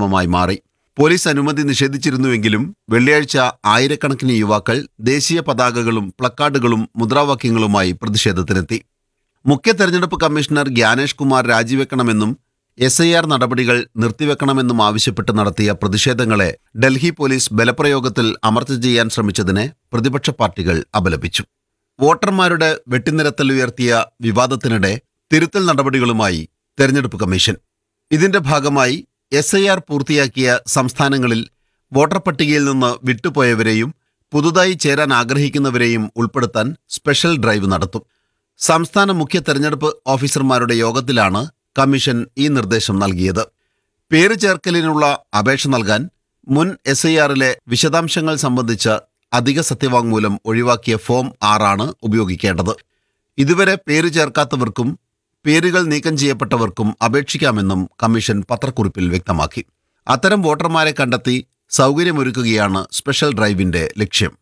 സംഭവമായി മാറി പോലീസ് അനുമതി നിഷേധിച്ചിരുന്നുവെങ്കിലും വെള്ളിയാഴ്ച ആയിരക്കണക്കിന് യുവാക്കൾ ദേശീയ പതാകകളും പ്ലക്കാർഡുകളും മുദ്രാവാക്യങ്ങളുമായി പ്രതിഷേധത്തിനെത്തി മുഖ്യ തെരഞ്ഞെടുപ്പ് കമ്മീഷണർ ഗ്യാനേഷ് കുമാർ രാജിവെക്കണമെന്നും എസ് ഐ ആർ നടപടികൾ നിർത്തിവെക്കണമെന്നും ആവശ്യപ്പെട്ട് നടത്തിയ പ്രതിഷേധങ്ങളെ ഡൽഹി പോലീസ് ബലപ്രയോഗത്തിൽ അമർച്ച ചെയ്യാൻ ശ്രമിച്ചതിനെ പ്രതിപക്ഷ പാർട്ടികൾ അപലപിച്ചു വോട്ടർമാരുടെ വെട്ടിനിരത്തൽ ഉയർത്തിയ വിവാദത്തിനിടെ തിരുത്തൽ നടപടികളുമായി തെരഞ്ഞെടുപ്പ് കമ്മീഷൻ ഇതിന്റെ ഭാഗമായി എസ് ഐ ആർ പൂർത്തിയാക്കിയ സംസ്ഥാനങ്ങളിൽ വോട്ടർ പട്ടികയിൽ നിന്ന് വിട്ടുപോയവരെയും പുതുതായി ചേരാൻ ആഗ്രഹിക്കുന്നവരെയും ഉൾപ്പെടുത്താൻ സ്പെഷ്യൽ ഡ്രൈവ് നടത്തും സംസ്ഥാന മുഖ്യ തെരഞ്ഞെടുപ്പ് ഓഫീസർമാരുടെ യോഗത്തിലാണ് കമ്മീഷൻ ഈ നിർദ്ദേശം നൽകിയത് പേര് ചേർക്കലിനുള്ള അപേക്ഷ നൽകാൻ മുൻ എസ് ഐ ആറിലെ വിശദാംശങ്ങൾ സംബന്ധിച്ച അധിക സത്യവാങ്മൂലം ഒഴിവാക്കിയ ഫോം ആറാണ് ഉപയോഗിക്കേണ്ടത് ഇതുവരെ പേര് ചേർക്കാത്തവർക്കും പേരുകൾ നീക്കം ചെയ്യപ്പെട്ടവർക്കും അപേക്ഷിക്കാമെന്നും കമ്മീഷൻ പത്രക്കുറിപ്പിൽ വ്യക്തമാക്കി അത്തരം വോട്ടർമാരെ കണ്ടെത്തി സൗകര്യമൊരുക്കുകയാണ് സ്പെഷ്യൽ ഡ്രൈവിന്റെ ലക്ഷ്യം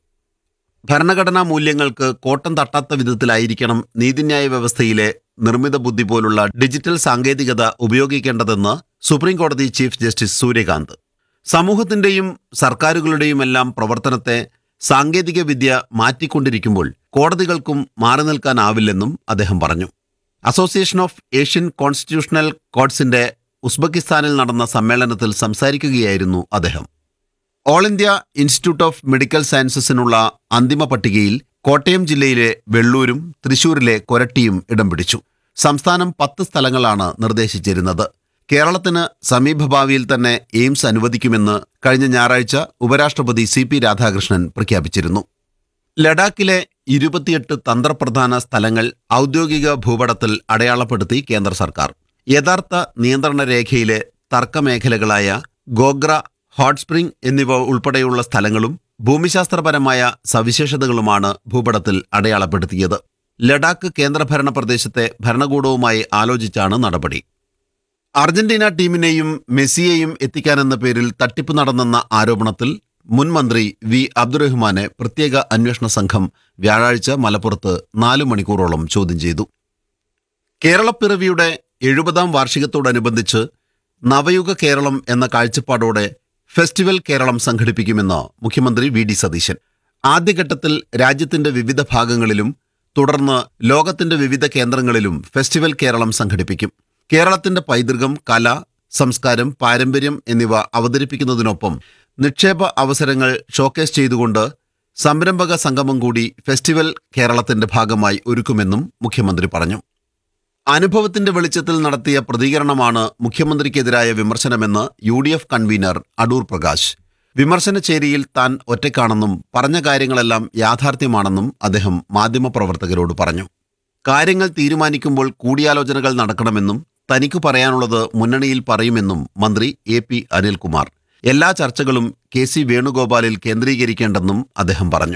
ഭരണഘടനാ മൂല്യങ്ങൾക്ക് കോട്ടം തട്ടാത്ത വിധത്തിലായിരിക്കണം നീതിന്യായ വ്യവസ്ഥയിലെ നിർമ്മിത ബുദ്ധി പോലുള്ള ഡിജിറ്റൽ സാങ്കേതികത ഉപയോഗിക്കേണ്ടതെന്ന് സുപ്രീം കോടതി ചീഫ് ജസ്റ്റിസ് സൂര്യകാന്ത് സമൂഹത്തിന്റെയും സർക്കാരുകളുടെയുമെല്ലാം പ്രവർത്തനത്തെ സാങ്കേതിക വിദ്യ മാറ്റിക്കൊണ്ടിരിക്കുമ്പോൾ കോടതികൾക്കും മാറി നിൽക്കാനാവില്ലെന്നും അദ്ദേഹം പറഞ്ഞു അസോസിയേഷൻ ഓഫ് ഏഷ്യൻ കോൺസ്റ്റിറ്റ്യൂഷണൽ കോഡ്സിന്റെ ഉസ്ബെക്കിസ്ഥാനിൽ നടന്ന സമ്മേളനത്തിൽ സംസാരിക്കുകയായിരുന്നു അദ്ദേഹം all India institute of medical സയൻസസിനുള്ള അന്തിമ പട്ടികയിൽ കോട്ടയം ജില്ലയിലെ വെള്ളൂരും തൃശൂരിലെ കൊരട്ടിയും ഇടം പിടിച്ചു സംസ്ഥാനം പത്ത് സ്ഥലങ്ങളാണ് നിർദ്ദേശിച്ചിരുന്നത് കേരളത്തിന് സമീപഭാവിയിൽ തന്നെ എയിംസ് അനുവദിക്കുമെന്ന് കഴിഞ്ഞ ഞായറാഴ്ച ഉപരാഷ്ട്രപതി സി പി രാധാകൃഷ്ണൻ പ്രഖ്യാപിച്ചിരുന്നു ലഡാക്കിലെ ഇരുപത്തിയെട്ട് തന്ത്രപ്രധാന സ്ഥലങ്ങൾ ഔദ്യോഗിക ഭൂപടത്തിൽ അടയാളപ്പെടുത്തി കേന്ദ്ര സർക്കാർ യഥാർത്ഥ നിയന്ത്രണ രേഖയിലെ തർക്കമേഖലകളായ ഗോഗ്ര ഹോട്ട് സ്പ്രിംഗ് എന്നിവ ഉൾപ്പെടെയുള്ള സ്ഥലങ്ങളും ഭൂമിശാസ്ത്രപരമായ സവിശേഷതകളുമാണ് ഭൂപടത്തിൽ അടയാളപ്പെടുത്തിയത് ലഡാക്ക് കേന്ദ്രഭരണ പ്രദേശത്തെ ഭരണകൂടവുമായി ആലോചിച്ചാണ് നടപടി അർജന്റീന ടീമിനെയും മെസ്സിയെയും എത്തിക്കാനെന്ന പേരിൽ തട്ടിപ്പ് നടന്നെന്ന ആരോപണത്തിൽ മുൻ മന്ത്രി വി അബ്ദുറഹ്മാനെ പ്രത്യേക അന്വേഷണ സംഘം വ്യാഴാഴ്ച മലപ്പുറത്ത് നാലു മണിക്കൂറോളം ചോദ്യം ചെയ്തു കേരളപ്പിറവിയുടെ എഴുപതാം വാർഷികത്തോടനുബന്ധിച്ച് നവയുഗ കേരളം എന്ന കാഴ്ചപ്പാടോടെ ഫെസ്റ്റിവൽ കേരളം സംഘടിപ്പിക്കുമെന്ന് മുഖ്യമന്ത്രി വി ഡി സതീശൻ ആദ്യഘട്ടത്തിൽ രാജ്യത്തിന്റെ വിവിധ ഭാഗങ്ങളിലും തുടർന്ന് ലോകത്തിന്റെ വിവിധ കേന്ദ്രങ്ങളിലും ഫെസ്റ്റിവൽ കേരളം സംഘടിപ്പിക്കും കേരളത്തിന്റെ പൈതൃകം കല സംസ്കാരം പാരമ്പര്യം എന്നിവ അവതരിപ്പിക്കുന്നതിനൊപ്പം നിക്ഷേപ അവസരങ്ങൾ ഷോക്കേസ് ചെയ്തുകൊണ്ട് സംരംഭക സംഗമം കൂടി ഫെസ്റ്റിവൽ കേരളത്തിന്റെ ഭാഗമായി ഒരുക്കുമെന്നും മുഖ്യമന്ത്രി പറഞ്ഞു അനുഭവത്തിന്റെ വെളിച്ചത്തിൽ നടത്തിയ പ്രതികരണമാണ് മുഖ്യമന്ത്രിക്കെതിരായ വിമർശനമെന്ന് U D F convener Adoor Prakash വിമർശനചേരിയിൽ താൻ ഒറ്റയ്ക്കാണെന്നും പറഞ്ഞ കാര്യങ്ങളെല്ലാം യാഥാർത്ഥ്യമാണെന്നും അദ്ദേഹം മാധ്യമപ്രവർത്തകരോട് പറഞ്ഞു കാര്യങ്ങൾ തീരുമാനിക്കുമ്പോൾ കൂടിയാലോചനകൾ നടക്കണമെന്നും തനിക്ക് പറയാനുള്ളത് മുന്നണിയിൽ പറയുമെന്നും മന്ത്രി എ പി അനിൽകുമാർ എല്ലാ ചർച്ചകളും കെ സി വേണുഗോപാലിൽ കേന്ദ്രീകരിക്കേണ്ടെന്നും അദ്ദേഹം പറഞ്ഞു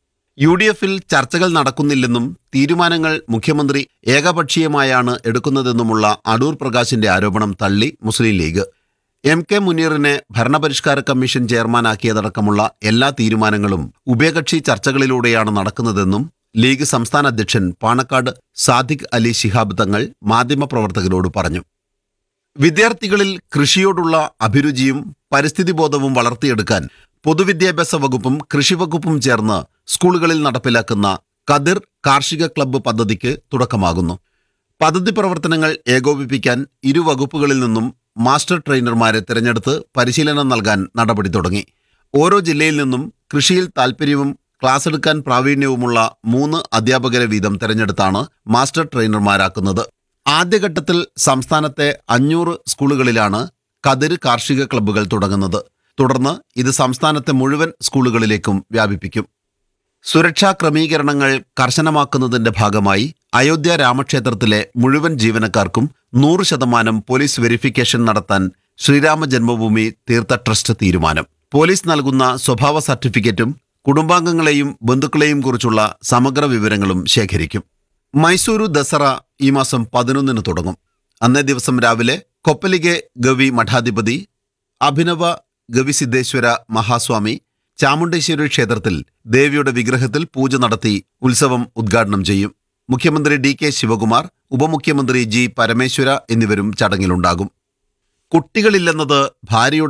യു ഡി എഫിൽ ചർച്ചകൾ നടക്കുന്നില്ലെന്നും തീരുമാനങ്ങൾ മുഖ്യമന്ത്രി ഏകപക്ഷീയമായാണ് എടുക്കുന്നതെന്നുമുള്ള അടൂർ പ്രകാശിന്റെ ആരോപണം തള്ളി മുസ്ലിം ലീഗ് എം കെ മുനീറിനെ ഭരണപരിഷ്കാര കമ്മീഷൻ ചെയർമാനാക്കിയതടക്കമുള്ള എല്ലാ തീരുമാനങ്ങളും ഉഭയകക്ഷി ചർച്ചകളിലൂടെയാണ് നടക്കുന്നതെന്നും ലീഗ് സംസ്ഥാന അധ്യക്ഷൻ പാണക്കാട് സാദിഖ് അലി ശിഹാബ് തങ്ങൾ മാധ്യമപ്രവർത്തകരോട് പറഞ്ഞു വിദ്യാർത്ഥികളിൽ കൃഷിയോടുള്ള അഭിരുചിയും പരിസ്ഥിതി ബോധവും വളർത്തിയെടുക്കാൻ പൊതുവിദ്യാഭ്യാസ വകുപ്പും കൃഷി വകുപ്പും ചേർന്ന് സ്കൂളുകളിൽ നടപ്പിലാക്കുന്ന കതിർ കാർഷിക ക്ലബ്ബ് പദ്ധതിക്ക് തുടക്കമാകുന്നു പദ്ധതി പ്രവർത്തനങ്ങൾ ഏകോപിപ്പിക്കാൻ ഇരു വകുപ്പുകളിൽ നിന്നും മാസ്റ്റർ ട്രെയിനർമാരെ തിരഞ്ഞെടുത്ത് പരിശീലനം നൽകാൻ നടപടി തുടങ്ങി ഓരോ ജില്ലയിൽ നിന്നും കൃഷിയിൽ താൽപ്പര്യവും ക്ലാസ് എടുക്കാൻ പ്രാവീണ്യവുമുള്ള മൂന്ന് അധ്യാപകരെ വീതം തിരഞ്ഞെടുത്താണ് മാസ്റ്റർ ട്രെയിനർമാരാക്കുന്നത് ആദ്യഘട്ടത്തിൽ സംസ്ഥാനത്തെ അഞ്ഞൂറ് സ്കൂളുകളിലാണ് കതിര് കാർഷിക ക്ലബ്ബുകൾ തുടങ്ങുന്നത് തുടർന്ന് ഇത് സംസ്ഥാനത്തെ മുഴുവൻ സ്കൂളുകളിലേക്കും വ്യാപിപ്പിക്കും സുരക്ഷാ ക്രമീകരണങ്ങൾ കർശനമാക്കുന്നതിന്റെ ഭാഗമായി അയോധ്യ രാമക്ഷേത്രത്തിലെ മുഴുവൻ ജീവനക്കാർക്കും നൂറ് ശതമാനം പോലീസ് വെരിഫിക്കേഷൻ നടത്താൻ ശ്രീരാമ ജന്മഭൂമി തീർത്ഥ ട്രസ്റ്റ് തീരുമാനം പോലീസ് നൽകുന്ന സ്വഭാവ സർട്ടിഫിക്കറ്റും കുടുംബാംഗങ്ങളെയും ബന്ധുക്കളെയും കുറിച്ചുള്ള സമഗ്ര വിവരങ്ങളും ശേഖരിക്കും മൈസൂരു ദസറ ഈ മാസം പതിനൊന്നിന് തുടങ്ങും അന്നേ ദിവസം രാവിലെ കൊപ്പലിഗെ ഗവി മഠാധിപതി അഭിനവ ഗവിസിദ്ധേശ്വര മഹാസ്വാമി ചാമുണ്ടേശ്വരി ക്ഷേത്രത്തിൽ ദേവിയുടെ വിഗ്രഹത്തിൽ പൂജ നടത്തി ഉത്സവം ഉദ്ഘാടനം ചെയ്യും മുഖ്യമന്ത്രി ഡി കെ ശിവകുമാർ ഉപമുഖ്യമന്ത്രി ജി പരമേശ്വര എന്നിവരും ചടങ്ങിലുണ്ടാകും കുട്ടികളില്ലെന്നത് ഭാര്യയുടെ